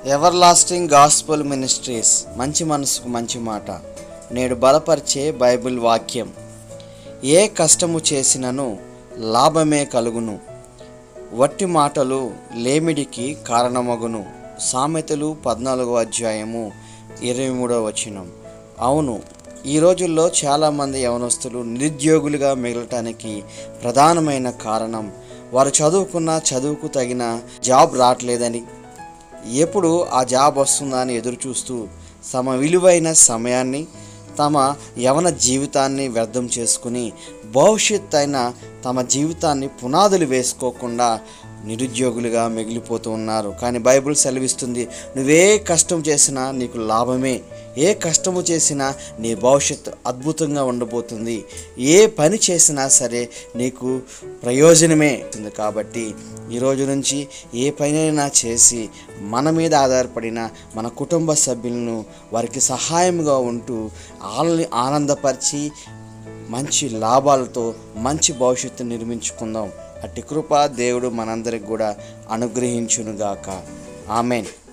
ever lasting gospel ministries మంచి మనసుకు మంచి మాట నేడు బలపరిచే బైబిల్ వాక్యం ఏ కష్టము చేసినను లాభమే కలుగును వట్టి మాటలు లేమిడికి కారణమగును సామెతలు పద్నాలుగో అధ్యాయము ఇరవై మూడో వచనం అవును ఈ రోజుల్లో చాలామంది యవనస్తులు నిరుద్యోగులుగా మిగలటానికి ప్రధానమైన కారణం వారు చదువుకున్న చదువుకు తగిన జాబ్ రావట్లేదని ఎప్పుడు ఆ జాబ్ వస్తుందా అని ఎదురు చూస్తూ తమ విలువైన సమయాన్ని తమ యవన జీవితాన్ని వ్యర్థం చేసుకుని భవిష్యత్ అయిన తమ జీవితాన్ని పునాదులు వేసుకోకుండా నిరుద్యోగులుగా మిగిలిపోతూ ఉన్నారు కానీ బైబిల్ సెలవిస్తుంది నువ్వే కష్టం చేసినా నీకు లాభమే ఏ కష్టము చేసినా నీ భవిష్యత్తు అద్భుతంగా ఉండబోతుంది ఏ పని చేసినా సరే నీకు ప్రయోజనమే ఉంది కాబట్టి ఈ రోజు నుంచి ఏ పనైనా చేసి మన మీద ఆధారపడిన మన కుటుంబ సభ్యులను వారికి సహాయంగా ఉంటూ వాళ్ళని ఆనందపరిచి మంచి లాభాలతో మంచి భవిష్యత్తు నిర్మించుకుందాం అట్టి కృప దేవుడు మనందరికి కూడా అనుగ్రహించునుగాక ఆమెన్